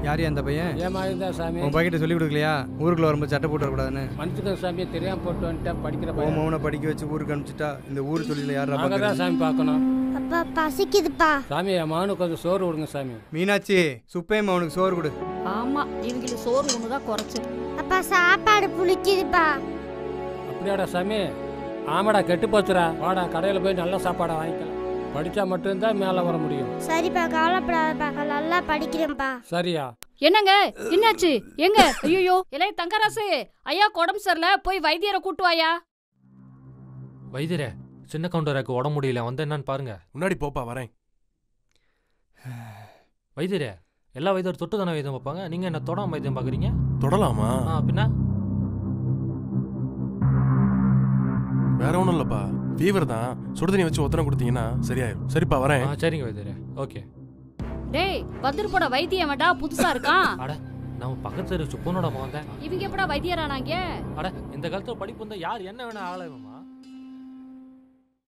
யாரையா அந்த பையன் ஏன் மாதிரி தான் சாமி உன் பையன்கிட்ட சொல்லி கொடுக்கலையா ஊருக்குள்ள வரும்போது சட்டை போட்டு வரக்கூடாதுன்னு மன்னிச்சுக்கோங்க சாமி தெரியாம போட்டு வந்துட்டேன் படிக்கிற உன் பையன் மௌனை படிக்க வச்சு ஊருக்கு அனுப்பிச்சிட்டா இந்த ஊர் தொழில யாரா நாங்கள் தான் சாமி பார்க்கணும் அப்பா பசிக்குதுப்பா சாமி என் மகனுக்கு கொஞ்சம் சோறு விடுங்க சாமி மீனாட்சி சுப்பையும் அவனுக்கு சோறு கொடு ஆமா இவங்களுக்கு சோறு ஒண்ணுதான் குறைச்சு அப்பா சாப்பாடு புளிக்குதுப்பா அப்படியாடா சாமி ஆமாடா கெட்டு போச்சுடா வாடா கடையில் போய் நல்ல சாப்பாடை வாங்கிக்கலாம் படித்தா மட்டும்தான் மேலே வர முடியும் சரிப்பா கவலைப்படாதப்பா நான் நல்லா படிக்கிறேன்ப்பா சரியா என்னங்க என்னாச்சு எங்க ஐயோ இளைய தங்கராசு ஐயா உடம்பு சரியில்ல போய் வைத்தியரை கூட்டு வாயா வைத்தியரே சின்ன கவுண்டருக்கு உடம்பு முடியல வந்து என்னன்னு பாருங்க முன்னாடி போப்பா வரேன் வைத்தியரே எல்லா வைத்தியர் தொட்டு தானே வைத்தியம் பார்ப்பாங்க நீங்க என்ன தொடாம வைத்தியம் பாக்குறீங்க தொடலாமா ஆ பின்ன வேற ஒன்றும் இல்லப்பா ஃபீவர் தான் சுடுதண்ணி வச்சு ஒத்தனை கொடுத்தீங்கன்னா சரியாயிரும் சரிப்பா வரேன் ஆ சரிங்க வைத்தியரே ஓகே டேய் பத்திர போட வைத்தியம் வேண்டா புதுசா இருக்கான் அட நம்ம பக்கத்து தெரு சுப்பனோட மகன் தான் இவங்க எப்படா வைத்தியரானாங்க அட இந்த காலத்துல படிப்பு வந்தா யார் என்ன வேணா ஆகலாமா